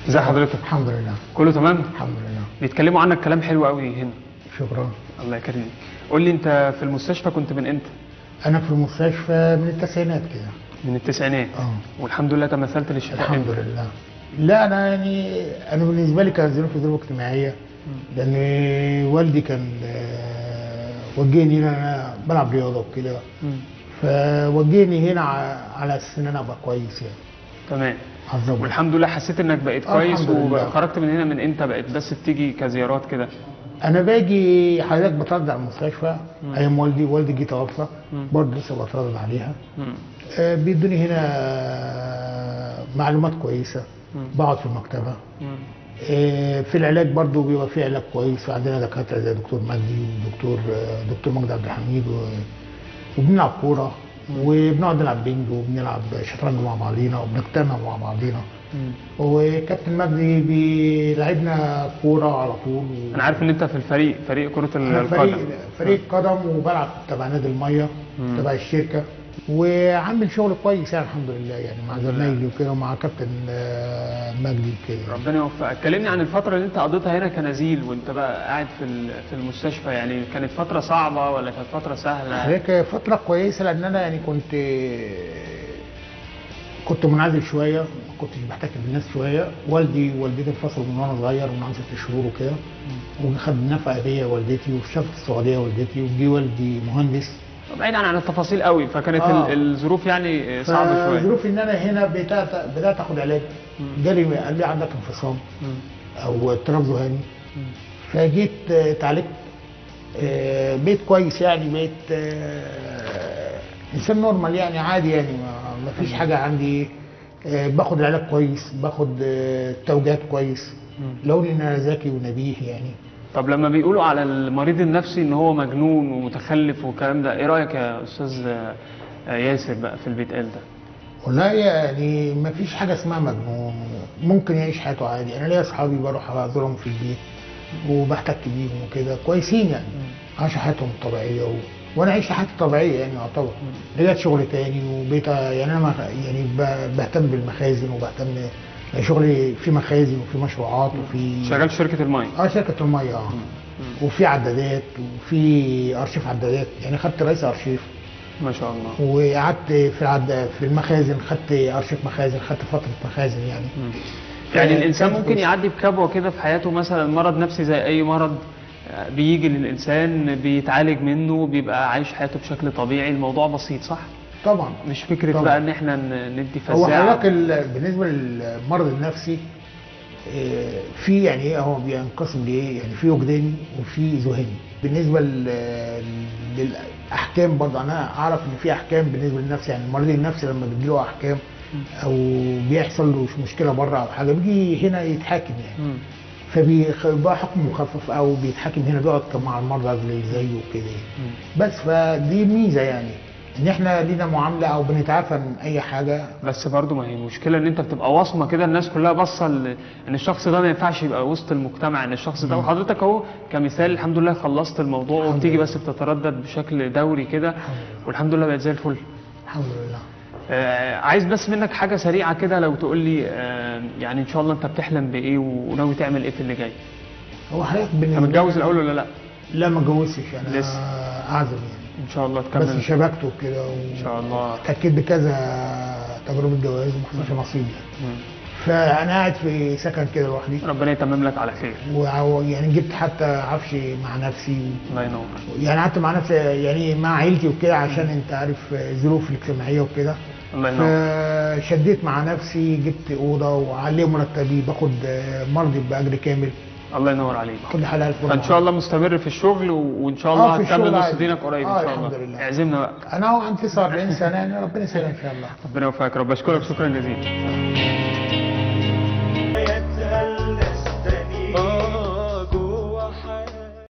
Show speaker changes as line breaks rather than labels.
ازي حضرتك
الحمد لله
كله تمام
الحمد لله
بيتكلموا عنك كلام حلو قوي هنا
شكرا
الله يكرمك قول لي انت في المستشفى كنت من امتى
انا في المستشفى من التسعينات كده
من التسعينات
اه
والحمد لله تمثلت للشفاء
الحمد
امتى؟
لله لا انا يعني انا بالنسبه لي كان ظروف ظروف اجتماعيه لان والدي كان آه، وجهني هنا انا بلعب رياضه وكده
مم.
فوجهني هنا ع- على اساس ان انا ابقى كويس يعني
تمام
عظم
والحمد لله حسيت انك بقيت
آه،
كويس
الحمد لله.
وخرجت من هنا من امتى بقيت بس بتيجي كزيارات كده
انا باجي حضرتك بتردد على المستشفى
مم.
ايام والدي والدي جه توفى
مم.
برضه لسه بتردد عليها
مم.
آه، بيدوني هنا آه، معلومات كويسه
مم.
بقعد في المكتبه
مم.
آه، في العلاج برضو بيبقى في علاج كويس وعندنا دكاتره زي دكتور مجدي ودكتور آه، دكتور مجدي عبد الحميد و- وبنلعب كوره وبنقعد نلعب بينج وبنلعب شطرنج مع بعضينا وبنجتمع مع بعضينا
مم.
وكابتن مجدي بيلعبنا كوره على طول و-
انا عارف ان انت في الفريق فريق كرة
أنا
القدم
فريق فريق قدم وبلعب تبع نادي الميه
مم.
تبع الشركه وعامل شغل كويس يعني الحمد لله يعني مع زمايلي وكده ومع كابتن آه، مجدي وكده
ربنا يوفقك كلمني عن الفترة اللي انت قضيتها هنا كنزيل وانت بقى قاعد في ال- في المستشفى يعني كانت فترة صعبة ولا كانت فترة سهلة؟
هيك فترة كويسة لأن أنا يعني كنت كنت منعزل شوية ما كنتش بحتك بالناس شوية والدي ووالدتي انفصلوا من وأنا صغير من عن ست شهور وكده وخد نفقة بيا والدتي وشافت السعودية والدتي وجي والدي مهندس
بعيدا عن التفاصيل قوي فكانت
آه.
ال- الظروف يعني صعبة شوية
فظروف إن أنا هنا بدأت بدأت آخد علاج
مم.
جالي قال لي عندك انفصام
مم.
أو اضطراب ذهاني
مم.
فجيت آه، اتعالجت آه، بقيت كويس يعني بقيت آه، انسان نورمال يعني عادي يعني ما ما فيش حاجه عندي آه، باخد العلاج كويس باخد آه، توجيهات كويس
مم.
لو ان انا ذكي ونبيه يعني
طب لما بيقولوا على المريض النفسي ان هو مجنون ومتخلف والكلام ده ايه رايك يا استاذ آه، ياسر بقى في اللي بيتقال ده
والله يعني ما فيش حاجه اسمها مجنون ممكن يعيش حياته عادي انا ليا اصحابي بروح ازورهم في البيت وبحتك بيهم وكده كويسين يعني عاشوا حياتهم الطبيعيه و... وانا عشت حياتي الطبيعيه يعني يعتبر رجعت شغل تاني وبقيت يعني انا مخ- يعني ب- بهتم بالمخازن وبهتم شغلي في مخازن وفي مشروعات وفي
شغال في شركه الميه
اه شركه الميه اه وفي عدادات وفي ارشيف عدادات يعني خدت رئيس ارشيف
ما شاء الله
وقعدت في العد... في المخازن خدت ارشيف مخازن خدت فتره مخازن يعني
مم. يعني
آه،
الانسان
كانت
ممكن
كويسة.
يعدي بكبوه كده في حياته مثلا مرض نفسي زي اي مرض آه، بيجي للانسان بيتعالج منه بيبقى عايش حياته بشكل طبيعي الموضوع بسيط صح
طبعا
مش فكره
طبعا.
بقى ان احنا ن- ندي
هو
فزاعه
حضرتك ال- بالنسبه للمرض النفسي آه، في يعني ايه هو بينقسم لايه؟ يعني في وجداني وفي ذهني. بالنسبه لل- للاحكام برضه انا اعرف ان في احكام بالنسبه للنفس يعني المريض النفسي لما بتجيله احكام او بيحصل له مشكله بره او حاجه بيجي هنا يتحاكم يعني
مم.
فبيبقى حكم مخفف او بيتحاكم هنا بيقعد مع المرضى اللي زيه وكده
مم.
بس فدي ميزه يعني ان احنا لينا معامله او بنتعافى من اي حاجه
بس برضو ما هي مشكلة ان انت بتبقى واصمة كده الناس كلها باصة ل- ان الشخص ده ما ينفعش يبقى وسط المجتمع ان الشخص ده وحضرتك اهو كمثال الحمد لله خلصت الموضوع
الحمد
وبتيجي
لله.
بس بتتردد بشكل دوري كده والحمد لله بقت زي الفل
الحمد لله
آه عايز بس منك حاجة سريعة كده لو تقول لي آه يعني ان شاء الله انت بتحلم بايه وناوي تعمل ايه في اللي جاي
هو حضرتك
انت
بالنسبه
متجوز الاول ولا لا
لا ما اتجوزتش انا
لسه.
اعزب يعني
ان شاء الله
بس
تكمل
شبكت وكده
ان شاء الله
واتاكدت بكذا تجربه جواز وما حصلش نصيب يعني
مم.
فانا قاعد في سكن كده لوحدي
ربنا يتمم لك على خير
ويعني جبت حتى عفش مع نفسي
الله ينور
يعني قعدت مع نفسي يعني مع عيلتي وكده عشان انت عارف الظروف الاجتماعيه وكده
الله ينور
فشديت مع نفسي جبت اوضه وعليه مرتبي باخد مرضي باجر كامل
الله ينور عليك
باخد حلقه الفرن
فان شاء الله مستمر في الشغل و- وان شاء الله
آه، في
هتكمل
الشغل
نص
عادي.
دينك قريب
آه،
ان شاء
الحمد
الله
لله.
اعزمنا بقى
انا هو عندي 49 سنه يعني ربنا يسهل ان شاء الله
ربنا يوفقك رب اشكرك شكرا جزيلا